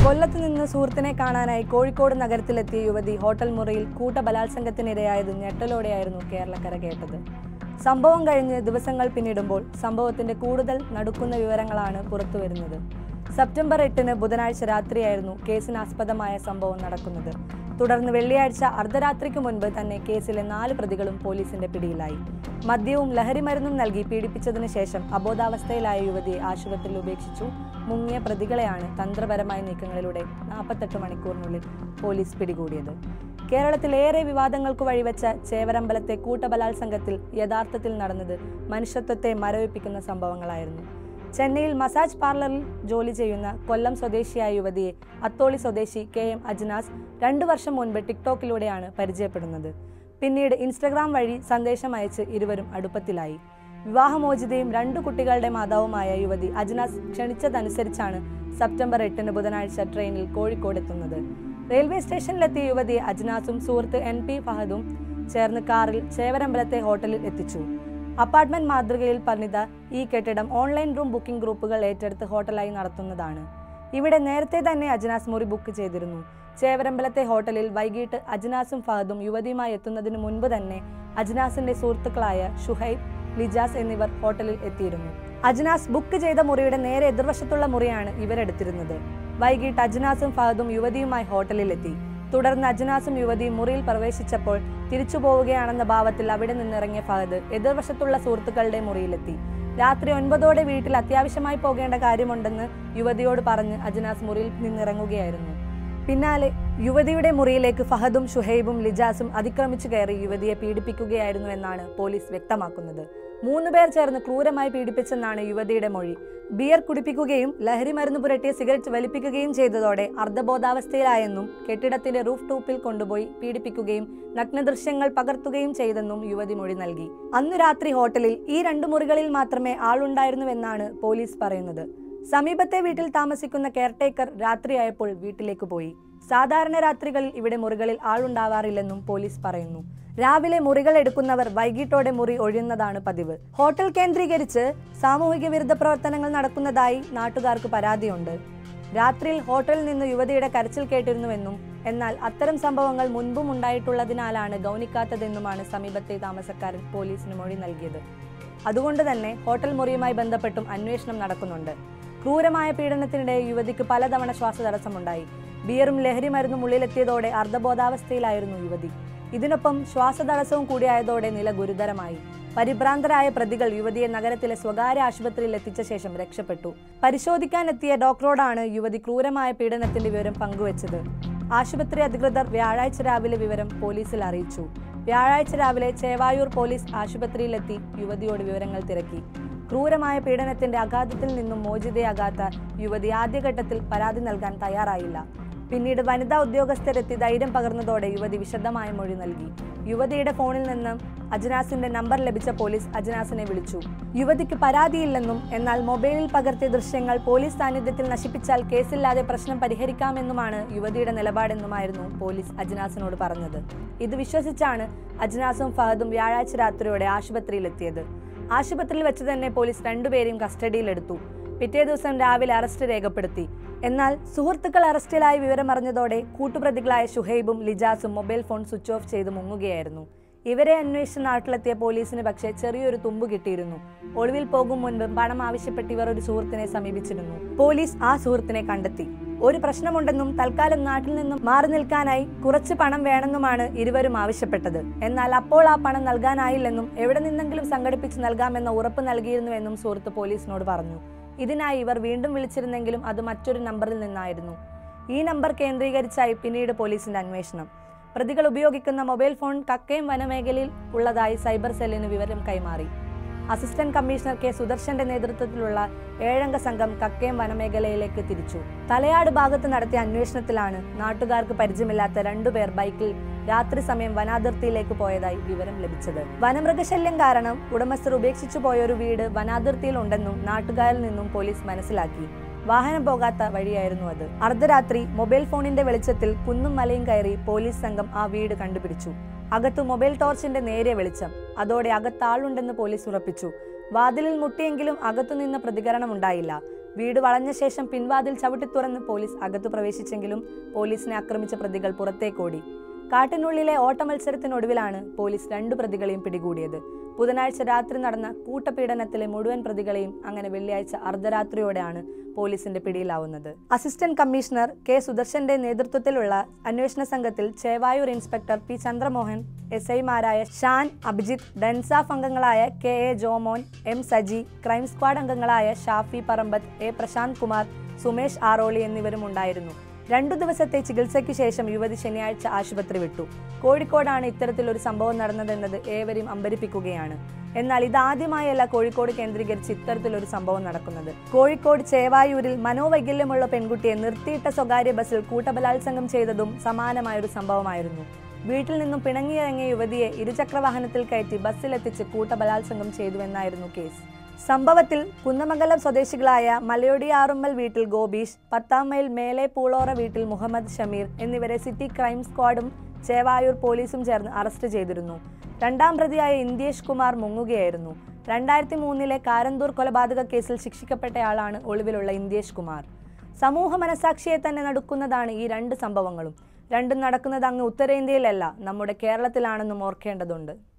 കൊല്ലത്ത് നിന്ന് സുഹൃത്തിനെ കാണാനായി കോഴിക്കോട് നഗരത്തിലെത്തിയ യുവതി ഹോട്ടൽ മുറിയിൽ കൂട്ടബലാത്സംഗത്തിനിരയായത് ഞെട്ടലോടെയായിരുന്നു കേരളക്കര കേട്ടത് സംഭവം കഴിഞ്ഞ് ദിവസങ്ങൾ പിന്നിടുമ്പോൾ സംഭവത്തിന്റെ കൂടുതൽ നടുക്കുന്ന വിവരങ്ങളാണ് പുറത്തുവരുന്നത് സെപ്റ്റംബർ എട്ടിന് ബുധനാഴ്ച രാത്രിയായിരുന്നു കേസിനാസ്പദമായ സംഭവം നടക്കുന്നത് തുടർന്ന് വെള്ളിയാഴ്ച അർദ്ധരാത്രിക്ക് മുൻപ് തന്നെ കേസിലെ നാല് പ്രതികളും പോലീസിന്റെ പിടിയിലായി മദ്യവും ലഹരിമരുന്നും നൽകി പീഡിപ്പിച്ചതിനു ശേഷം അബോധാവസ്ഥയിലായ യുവതിയെ ആശുപത്രിയിൽ ഉപേക്ഷിച്ചു മുങ്ങിയ പ്രതികളെയാണ് തന്ത്രപരമായ നീക്കങ്ങളിലൂടെ നാൽപ്പത്തെട്ട് മണിക്കൂറിനുള്ളിൽ പോലീസ് പിടികൂടിയത് കേരളത്തിൽ ഏറെ വിവാദങ്ങൾക്ക് വഴിവെച്ച ചേവരമ്പലത്തെ കൂട്ടബലാത്സംഗത്തിൽ യഥാർത്ഥത്തിൽ നടന്നത് മനുഷ്യത്വത്തെ മരവിപ്പിക്കുന്ന സംഭവങ്ങളായിരുന്നു ചെന്നൈയിൽ മസാജ് പാർലറിൽ ജോലി ചെയ്യുന്ന കൊല്ലം സ്വദേശിയായ യുവതിയെ അത്തോളി സ്വദേശി കെ എം അജ്നാസ് രണ്ടു വർഷം മുൻപ് ടിക്ടോക്കിലൂടെയാണ് പരിചയപ്പെടുന്നത് പിന്നീട് ഇൻസ്റ്റഗ്രാം വഴി സന്ദേശം അയച്ച് ഇരുവരും അടുപ്പത്തിലായി വിവാഹമോചിതയും രണ്ടു കുട്ടികളുടെ മാതാവുമായ യുവതി അജ്നാസ് ക്ഷണിച്ചതനുസരിച്ചാണ് സെപ്റ്റംബർ എട്ടിന് ബുധനാഴ്ച ട്രെയിനിൽ കോഴിക്കോട് എത്തുന്നത് റെയിൽവേ സ്റ്റേഷനിലെത്തിയ യുവതിയെ അജ്നാസും സുഹൃത്ത് എൻ പി ഫഹദും ചേർന്ന് കാറിൽ ചേവരമ്പലത്തെ ഹോട്ടലിൽ എത്തിച്ചു അപ്പാർട്ട്മെന്റ് മാതൃകയിൽ പണിത ഈ കെട്ടിടം ഓൺലൈൻ റൂം ബുക്കിംഗ് ഗ്രൂപ്പുകൾ ഏറ്റെടുത്ത് ഹോട്ടലായി നടത്തുന്നതാണ് ഇവിടെ നേരത്തെ തന്നെ അജ്നാസ് മുറി ബുക്ക് ചെയ്തിരുന്നു ചേവരമ്പലത്തെ ഹോട്ടലിൽ വൈകിട്ട് അജ്നാസും ഫഹദും യുവതിയുമായി എത്തുന്നതിന് മുൻപ് തന്നെ അജ്നാസിന്റെ സുഹൃത്തുക്കളായ ഷുഹൈബ് ലിജാസ് എന്നിവർ ഹോട്ടലിൽ എത്തിയിരുന്നു അജ്നാസ് ബുക്ക് ചെയ്ത മുറിയുടെ നേരെ എതിർവശത്തുള്ള മുറിയാണ് ഇവരെടുത്തിരുന്നത് വൈകിട്ട് അജ്നാസും ഫഹദും യുവതിയുമായി ഹോട്ടലിലെത്തി തുടർന്ന് അജ്നാസും യുവതിയും മുറിയിൽ പ്രവേശിച്ചപ്പോൾ തിരിച്ചു പോവുകയാണെന്ന ഭാവത്തിൽ അവിടെ നിന്നിറങ്ങിയ ഫഹദ് എതിർവശത്തുള്ള സുഹൃത്തുക്കളുടെ മുറിയിലെത്തി രാത്രി ഒൻപതോടെ വീട്ടിൽ അത്യാവശ്യമായി പോകേണ്ട കാര്യമുണ്ടെന്ന് യുവതിയോട് പറഞ്ഞ് അജ്നാസ് മുറിയിൽ നിന്നിറങ്ങുകയായിരുന്നു പിന്നാലെ യുവതിയുടെ മുറിയിലേക്ക് ഫഹദും ഷുഹൈബും ലിജാസും അതിക്രമിച്ചു കയറി യുവതിയെ പീഡിപ്പിക്കുകയായിരുന്നു എന്നാണ് പോലീസ് വ്യക്തമാക്കുന്നത് മൂന്ന് പേർ ചേർന്ന് ക്രൂരമായി പീഡിപ്പിച്ചെന്നാണ് യുവതിയുടെ മൊഴി ബിയർ കുടിപ്പിക്കുകയും ലഹരി മരുന്ന് പുരട്ടിയ സിഗരറ്റ് വലിപ്പിക്കുകയും ചെയ്തതോടെ അർദ്ധബോധാവസ്ഥയിലായെന്നും കെട്ടിടത്തിന്റെ റൂഫ് ടോപ്പിൽ കൊണ്ടുപോയി പീഡിപ്പിക്കുകയും നഗ്നദൃശ്യങ്ങൾ പകർത്തുകയും ചെയ്തെന്നും യുവതി മൊഴി നൽകി അന്നു രാത്രി ഹോട്ടലിൽ ഈ രണ്ട് മുറികളിൽ മാത്രമേ ആളുണ്ടായിരുന്നുവെന്നാണ് പോലീസ് പറയുന്നത് സമീപത്തെ വീട്ടിൽ താമസിക്കുന്ന കെയർടേക്കർ രാത്രിയായപ്പോൾ വീട്ടിലേക്ക് പോയി സാധാരണ രാത്രികളിൽ ഇവിടെ മുറികളിൽ ആളുണ്ടാവാറില്ലെന്നും പോലീസ് പറയുന്നു രാവിലെ മുറികൾ എടുക്കുന്നവർ വൈകിട്ടോടെ മുറി ഒഴിയുന്നതാണ് പതിവ് ഹോട്ടൽ കേന്ദ്രീകരിച്ച് സാമൂഹിക വിരുദ്ധ പ്രവർത്തനങ്ങൾ നടക്കുന്നതായി നാട്ടുകാർക്ക് പരാതിയുണ്ട് രാത്രിയിൽ ഹോട്ടലിൽ നിന്ന് യുവതിയുടെ കരച്ചിൽ കേട്ടിരുന്നുവെന്നും എന്നാൽ അത്തരം സംഭവങ്ങൾ മുൻപും ഉണ്ടായിട്ടുള്ളതിനാലാണ് ഗൗനിക്കാത്തതെന്നുമാണ് സമീപത്തെ താമസക്കാരൻ പോലീസിന് മൊഴി നൽകിയത് അതുകൊണ്ട് തന്നെ ഹോട്ടൽ മുറിയുമായി ബന്ധപ്പെട്ടും അന്വേഷണം നടക്കുന്നുണ്ട് ക്രൂരമായ പീഡനത്തിനിടെ യുവതിക്ക് പലതവണ ശ്വാസതടസ്സമുണ്ടായി ബിയറും ലഹരി മരുന്നും ഉള്ളിലെത്തിയതോടെ അർദ്ധബോധാവസ്ഥയിലായിരുന്നു യുവതി ഇതിനൊപ്പം ശ്വാസതടസ്സവും കൂടിയായതോടെ നില ഗുരുതരമായി പരിഭ്രാന്തരായ പ്രതികൾ യുവതിയെ നഗരത്തിലെ സ്വകാര്യ ആശുപത്രിയിൽ എത്തിച്ച ശേഷം രക്ഷപ്പെട്ടു പരിശോധിക്കാനെത്തിയ ഡോക്ടറോടാണ് യുവതി ക്രൂരമായ പീഡനത്തിന്റെ വിവരം പങ്കുവച്ചത് ആശുപത്രി അധികൃതർ വ്യാഴാഴ്ച രാവിലെ വിവരം പോലീസിൽ അറിയിച്ചു വ്യാഴാഴ്ച രാവിലെ ചേവായൂർ പോലീസ് ആശുപത്രിയിലെത്തി യുവതിയോട് വിവരങ്ങൾ തിരക്കി ക്രൂരമായ പീഡനത്തിന്റെ അഗാധത്തിൽ നിന്നും മോചിതയാകാത്ത യുവതി ആദ്യഘട്ടത്തിൽ പരാതി നൽകാൻ തയ്യാറായില്ല പിന്നീട് വനിതാ ഉദ്യോഗസ്ഥരെത്തി ധൈര്യം പകർന്നതോടെ യുവതി വിശദമായ മൊഴി നൽകി യുവതിയുടെ ഫോണിൽ നിന്ന് അജ്നാസിന്റെ നമ്പർ ലഭിച്ച പോലീസ് അജ്നാസിനെ വിളിച്ചു യുവതിക്ക് പരാതിയില്ലെന്നും എന്നാൽ മൊബൈലിൽ പകർത്തിയ ദൃശ്യങ്ങൾ പോലീസ് സാന്നിധ്യത്തിൽ നശിപ്പിച്ചാൽ കേസില്ലാതെ പ്രശ്നം പരിഹരിക്കാമെന്നുമാണ് യുവതിയുടെ നിലപാടെന്നുമായിരുന്നു പോലീസ് അജ്നാസിനോട് പറഞ്ഞത് ഇത് വിശ്വസിച്ചാണ് അജ്നാസും ഫഹദും വ്യാഴാഴ്ച രാത്രിയോടെ ആശുപത്രിയിലെത്തിയത് ആശുപത്രിയിൽ വെച്ച് തന്നെ പോലീസ് രണ്ടുപേരെയും കസ്റ്റഡിയിലെടുത്തു പിറ്റേ ദിവസം രാവിലെ അറസ്റ്റ് രേഖപ്പെടുത്തി എന്നാൽ സുഹൃത്തുക്കൾ അറസ്റ്റിലായ വിവരമറിഞ്ഞതോടെ കൂട്ടുപ്രതികളായ ഷുഹൈബും ലിജാസും മൊബൈൽ ഫോൺ സ്വിച്ച് ഓഫ് ചെയ്ത് മുങ്ങുകയായിരുന്നു ഇവരെ അന്വേഷിച്ച് നാട്ടിലെത്തിയ പോലീസിന് പക്ഷേ ചെറിയൊരു തുമ്പ് കിട്ടിയിരുന്നു ഒളിവിൽ പോകും മുൻപ് പണം ആവശ്യപ്പെട്ട് ഇവർ ഒരു സുഹൃത്തിനെ സമീപിച്ചിരുന്നു പോലീസ് ആ സുഹൃത്തിനെ കണ്ടെത്തി ഒരു പ്രശ്നമുണ്ടെന്നും തൽക്കാലം നാട്ടിൽ നിന്നും മാറി നിൽക്കാനായി കുറച്ച് പണം വേണമെന്നുമാണ് ഇരുവരും ആവശ്യപ്പെട്ടത് എന്നാൽ അപ്പോൾ ആ പണം നൽകാനായില്ലെന്നും എവിടെ നിന്നെങ്കിലും സംഘടിപ്പിച്ച് നൽകാമെന്ന ഉറപ്പ് നൽകിയിരുന്നുവെന്നും സുഹൃത്ത് പോലീസിനോട് പറഞ്ഞു ഇതിനായി ഇവർ വീണ്ടും വിളിച്ചിരുന്നെങ്കിലും അത് മറ്റൊരു നമ്പറിൽ നിന്നായിരുന്നു ഈ നമ്പർ കേന്ദ്രീകരിച്ചായി പിന്നീട് പോലീസിന്റെ അന്വേഷണം പ്രതികൾ ഉപയോഗിക്കുന്ന മൊബൈൽ ഫോൺ കക്കയം വനമേഖലയിൽ ഉള്ളതായി സൈബർ സെല്ലിന് വിവരം കൈമാറി അസിസ്റ്റന്റ് കമ്മീഷണർ കെ സുദർശന്റെ നേതൃത്വത്തിലുള്ള ഏഴംഗ സംഘം കക്കയം വനമേഖലയിലേക്ക് തിരിച്ചു തലയാട് ഭാഗത്ത് നടത്തിയ അന്വേഷണത്തിലാണ് നാട്ടുകാർക്ക് പരിചയമില്ലാത്ത രണ്ടുപേർ ബൈക്കിൽ രാത്രി സമയം വനാതിർത്തിയിലേക്ക് പോയതായി വിവരം ലഭിച്ചത് വനമൃഗശല്യം കാരണം ഉടമസ്ഥർ ഉപേക്ഷിച്ചു പോയ ഒരു വീട് വനാതിർത്തിയിൽ ഉണ്ടെന്നും നാട്ടുകാരിൽ നിന്നും പോലീസ് മനസ്സിലാക്കി വാഹനം പോകാത്ത വഴിയായിരുന്നു അത് അർദ്ധരാത്രി മൊബൈൽ ഫോണിന്റെ വെളിച്ചത്തിൽ കുന്നും മലയും കയറി പോലീസ് സംഘം ആ വീട് കണ്ടുപിടിച്ചു അകത്ത് മൊബൈൽ ടോർച്ചിന്റെ നേരിയ വെളിച്ചം അതോടെ അകത്താളുണ്ടെന്ന് പോലീസ് ഉറപ്പിച്ചു വാതിലിൽ മുട്ടിയെങ്കിലും അകത്തുനിന്ന് പ്രതികരണം ഉണ്ടായില്ല വീട് വളഞ്ഞ ശേഷം പിൻവാതിൽ ചവിട്ടി തുറന്ന് പോലീസ് അകത്തു പ്രവേശിച്ചെങ്കിലും പോലീസിനെ ആക്രമിച്ച പ്രതികൾ പുറത്തേക്കോടി കാട്ടിനുള്ളിലെ ഓട്ടമത്സരത്തിനൊടുവിലാണ് പോലീസ് രണ്ടു പ്രതികളെയും പിടികൂടിയത് ബുധനാഴ്ച രാത്രി നടന്ന കൂട്ടപീഡനത്തിലെ മുഴുവൻ പ്രതികളെയും അങ്ങനെ വെള്ളിയാഴ്ച അർദ്ധരാത്രിയോടെയാണ് പോലീസിന്റെ പിടിയിലാവുന്നത് അസിസ്റ്റന്റ് കമ്മീഷണർ കെ സുദർശന്റെ നേതൃത്വത്തിലുള്ള അന്വേഷണ സംഘത്തിൽ Chevayur inspector P Chandramohan S ഐമാരായ ഷാൻ അഭിജിത്ത് ഡൻസാഫ് അംഗങ്ങളായ K A Jomon M Saji crime squad അംഗങ്ങളായ ഷാഫി പറമ്പത്ത് എ പ്രശാന്ത് കുമാർ സുമേഷ് ആറോളി എന്നിവരും ഉണ്ടായിരുന്നു രണ്ടു ദിവസത്തെ ചികിത്സയ്ക്ക് ശേഷം യുവതി ശനിയാഴ്ച ആശുപത്രി വിട്ടു കോഴിക്കോടാണ് ഇത്തരത്തിലൊരു സംഭവം നടന്നതെന്നത് ഏവരെയും അമ്പരിപ്പിക്കുകയാണ് എന്നാൽ ഇതാദ്യമായല്ല കോഴിക്കോട് കേന്ദ്രീകരിച്ച് ഇത്തരത്തിലൊരു സംഭവം നടക്കുന്നത് കോഴിക്കോട് ചേവായൂരിൽ മനോവൈകല്യമുള്ള പെൺകുട്ടിയെ നിർത്തിയിട്ട സ്വകാര്യ ബസ്സിൽ കൂട്ടബലാത്സംഗം ചെയ്തതും സമാനമായൊരു സംഭവമായിരുന്നു വീട്ടിൽ നിന്നും പിണങ്ങിയിറങ്ങിയ യുവതിയെ ഇരുചക്രവാഹനത്തിൽ കയറ്റി ബസ്സിലെത്തിച്ച് കൂട്ടബലാത്സംഗം ചെയ്തുവെന്നായിരുന്നു കേസ് സംഭവത്തിൽ കുന്നമംഗലം സ്വദേശികളായ മലയൊടിയാറുമ്മൽ വീട്ടിൽ ഗോപീഷ് പത്താം മൈൽ മേലെ പൂളോറ വീട്ടിൽ മുഹമ്മദ് ഷമീർ എന്നിവരെ സിറ്റി ക്രൈം സ്ക്വാഡും ചേവായൂർ പോലീസും ചേർന്ന് അറസ്റ്റ് ചെയ്തിരുന്നു രണ്ടാം പ്രതിയായ ഇന്ത്യേഷ് കുമാർ മുങ്ങുകയായിരുന്നു രണ്ടായിരത്തി മൂന്നിലെ കാരന്തൂർ കൊലപാതക കേസിൽ ശിക്ഷിക്കപ്പെട്ടയാളാണ് ഒളിവിലുള്ള ഇന്ത്യേഷ് കുമാർ സമൂഹ മനസാക്ഷിയെ തന്നെ നടുക്കുന്നതാണ് ഈ രണ്ട് സംഭവങ്ങളും രണ്ടും നടക്കുന്നത് അങ്ങ് ഉത്തരേന്ത്യയിലല്ല നമ്മുടെ കേരളത്തിലാണെന്നും ഓർക്കേണ്ടതുണ്ട്